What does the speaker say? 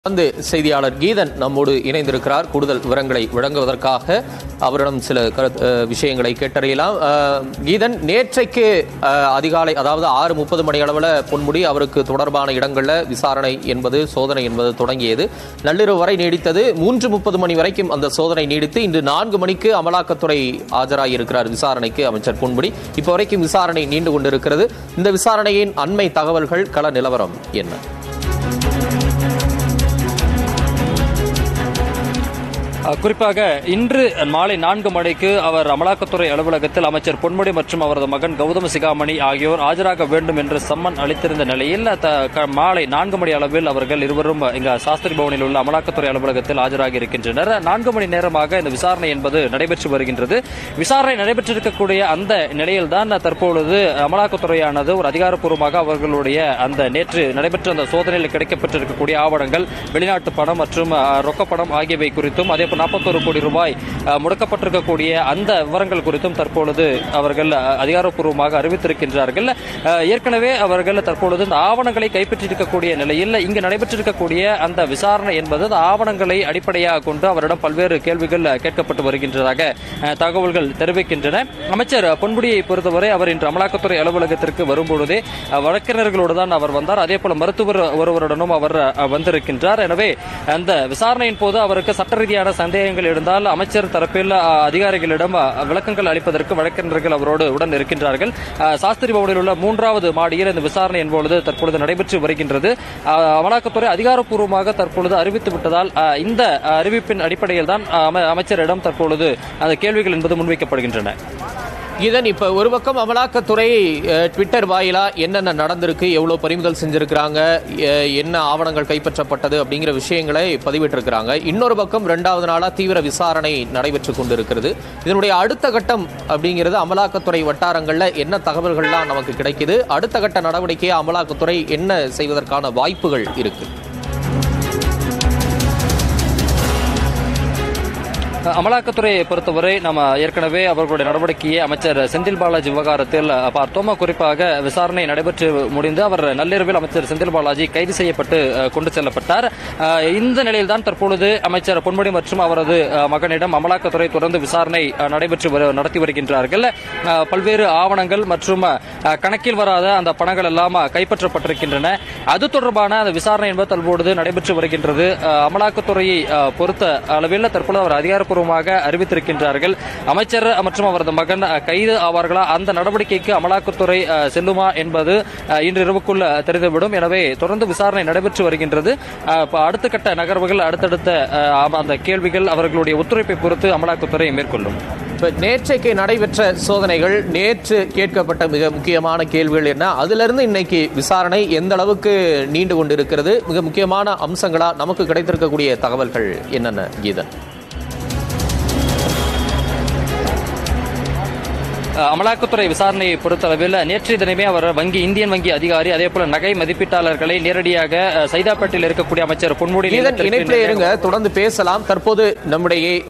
வந்து செய்தியாளர் கீதன் நம்மோடு இணைந்திருக்கிறார் கூடுதல் விவரங்களை வழங்குவதற்காக அவரிடம் சில கருத் அஹ், விஷயங்களை கேட்டறியலாம் அஹ், கீதன் நேற்றைக்கு அஹ், அதிகாலை அதாவது ஆறு முப்பது மணி அளவில் பொன்முடி அவருக்கு தொடர்பான இடங்களில் விசாரணை என்பது சோதனை என்பது தொடங்கியது நள்ளிரவு வரை நீடித்தது மூன்று முப்பது மணி வரைக்கும் அந்த சோதனை நீடித்து இன்று நான்கு மணிக்கு அமலாக்கத்துறை ஆஜராகியிருக்கிறார் விசாரணைக்கு அமைச்சர் பொன்முடி இப்போ வரைக்கும் விசாரணை நீண்டு கொண்டிருக்கிறது இந்த விசாரணையின் அண்மை தகவல்கள் கள நிலவரம் என்ன அஹ் குறிப்பாக இன்று மாலை நான்கு மணிக்கு அவர் அமலாக்கத்துறை அலுவலகத்தில் அமைச்சர் பொன்முடி மற்றும் அவரது மகன் கௌதம சிகாமணி ஆகியோர் ஆஜராக வேண்டும் என்று சம்மன் அளித்திருந்த நிலையில் த- க- மாலை நான்கு மணி அளவில் அவர்கள் இருவரும் இங்க சாஸ்திரி பவனில் உள்ள அமலாக்கத்துறை அலுவலகத்தில் ஆஜராகி இருக்கின்றனர் நான்கு மணி நேரமாக இந்த விசாரணை என்பது நடைபெற்று வருகின்றது விசாரணை நடைபெற்றிருக்கக்கூடிய அந்த நிலையில்தான் தற்பொழுது அமலாக்கத்துறையானது ஒரு அதிகாரப்பூர்வமாக அவர்களுடைய அந்த நேற்று நடைபெற்ற அந்த சோதனையில் கிடைக்கப்பட்டிருக்கக்கூடிய ஆவணங்கள் வெளிநாட்டு பணம் மற்றும் அஹ், ரொக்கப்பணம் ஆகியவை குறித்தும் அதே போல் நாற்பத்தொரு கோடி ரூபாய் அஹ், முடக்கப்பட்டிருக்கக்கூடிய அந்த விவரங்கள் குறித்தும் தற்பொழுது அவர்கள் அஹ், அதிகாரப்பூர்வமாக அறிவித்திருக்கின்றார்கள் அஹ், ஏற்கனவே அவர்கள் தற்பொழுது இந்த ஆவணங்களை கைப்பற்றியிருக்கக்கூடிய நிலையில் இங்கு நடைபெற்றிருக்கக்கூடிய அந்த விசாரணை என்பது அந்த ஆவணங்களை அடிப்படையாக கொண்டு அவரிடம் பல்வேறு கேள்விகள் அஹ், கேட்கப்பட்டு வருகின்றதாக அஹ், தகவல்கள் தெரிவிக்கின்றன அமைச்சர் பொன்முடியை பொறுத்தவரை அவர் இன்று அமலாக்கத்துறை அலுவலகத்திற்கு வரும்பொழுதே அஹ், வழக்கறிஞர்களோடு தான் அவர் வந்தார் அதே போல மருத்துவர் ஒருவருடனும் அவர் அஹ், வந்திருக்கின்றார் எனவே அந்த விசாரணையின் போது அவருக்கு சட்ட ரீதியான சந்தேகங்கள் இருந்தால் அமைச்சர் தரப்பில் அஹ், அதிகாரிகளிடம் அஹ், விளக்கங்கள் அளிப்பதற்கு வழக்கறிஞர்கள் அவரோடு உடன் இருக்கின்றார்கள் அஹ், சாஸ்திரி பவனில் உள்ள மூன்றாவது மாடியில் இந்த விசாரணை என்பொழுது தற்பொழுது நடைபெற்று வருகின்றது அஹ், அமலாக்கத்துறை அதிகாரப்பூர்வமாக தற்பொழுது அறிவித்து விட்டதால் அஹ், இந்த அறிவிப்பின் அடிப்படையில் தான் அஹ், அம- அமைச்சரிடம் தற்பொழுது அந்த கேள்விகள் என்பது முன்வைக்கப்படுகின்றன இதன் இப்ப ஒரு பக்கம் அமலாக்கத்துறை அஹ், ட்விட்டர் வாயிலா என்னென்ன நடந்திருக்கு எவ்வளவு பறிமுதல் செஞ்சிருக்கிறாங்க அஹ், என்ன ஆவணங்கள் கைப்பற்றப்பட்டது அப்படிங்கிற விஷயங்களை பதிவிட்டிருக்கிறாங்க இன்னொரு பக்கம் ரெண்டாவது நாளா தீவிர விசாரணை நடைபெற்று கொண்டிருக்கிறது இதனுடைய அடுத்த கட்டம் அப்படிங்கிறது அமலாக்கத்துறை வட்டாரங்கள்ல என்ன தகவல்கள்லாம் நமக்கு கிடைக்குது அடுத்த கட்ட நடவடிக்கையை அமலாக்கத்துறை என்ன செய்வதற்கான வாய்ப்புகள் இருக்கு அமலாக்கத்துறையை பொறுத்தவரை நம்ம ஏற்கனவே அவர்களுடைய நடவடிக்கையை அமைச்சர் செந்தில் பாலாஜி விவகாரத்தில் பார்த்தோம் குறிப்பாக விசாரணை நடைபெற்று முடிந்து அவர் நள்ளிரவில் அமைச்சர் செந்தில் பாலாஜி கைது செய்யப்பட்டு அஹ், கொண்டு செல்லப்பட்டார் அஹ், இந்த நிலையில் தான் தற்பொழுது அமைச்சர் பொன்முடி மற்றும் அவரது அஹ், மகனிடம் அமலாக்கத்துறை தொடர்ந்து விசாரணை அஹ், நடைபெற்று வரு- நடத்தி வருகின்றார்கள் அஹ், பல்வேறு ஆவணங்கள் மற்றும் அஹ், கணக்கில் வராத அந்த பணங்கள் எல்லாம் அஹ், கைப்பற்றப்பட்டிருக்கின்றன அது தொடர்பான அந்த விசாரணை என்பது தற்பொழுது நடைபெற்று வருகின்றது அஹ், அமலாக்கத்துறையை அஹ், பொறுத்த அளவில் தற்பொழுது அவர் அதிகாரப்பூர்வமாக அறிவித்திருக்கின்றார்கள் அமைச்சர் மற்றும் அவரது மகன் அஹ், கைது ஆவார்களா அந்த நடவடிக்கைக்கு அமலாக்கத்துறை அஹ், செல்லுமா என்பது அஹ், இன்று இரவுக்குள் அஹ், தெரிந்துவிடும் எனவே தொடர்ந்து விசாரணை நடைபெற்று வருகின்றது அஹ், இப்ப அடுத்த கட்ட நகர்வுகள் அடுத்தடுத்த அஹ், அந்த கேள்விகள் அவர்களுடைய ஒத்துழைப்பை பொறுத்து அமலாக்கத்துறை மேற்கொள்ளும் இப்ப நேற்றைக்கு நடைபெற்ற சோதனைகள் நேற்று கேட்கப்பட்ட மிக முக்கியமான கேள்விகள் என்ன அதுல இருந்து இன்னைக்கு விசாரணை எந்த அளவுக்கு நீண்டு கொண்டிருக்கிறது மிக முக்கியமான அம்சங்களா நமக்கு கிடைத்திருக்கக்கூடிய தகவல்கள் என்னென்ன கீதன் அஹ், அமலாக்கத்துறை விசாரணையை பொறுத்தளவில் நேற்றைய தினமே அவர் வங்கி இந்தியன் வங்கி அதிகாரி அதே போல நகை மதிப்பீட்டாளர்களை நேரடியாக அஹ், சைதாப்பேட்டையில் இருக்கக்கூடிய அமைச்சர் பொன்முடி கீதன் நிலையத்திற்கு இணைப்பிலே இருங்க தொடர்ந்து பேசலாம் தற்போது நம்முடைய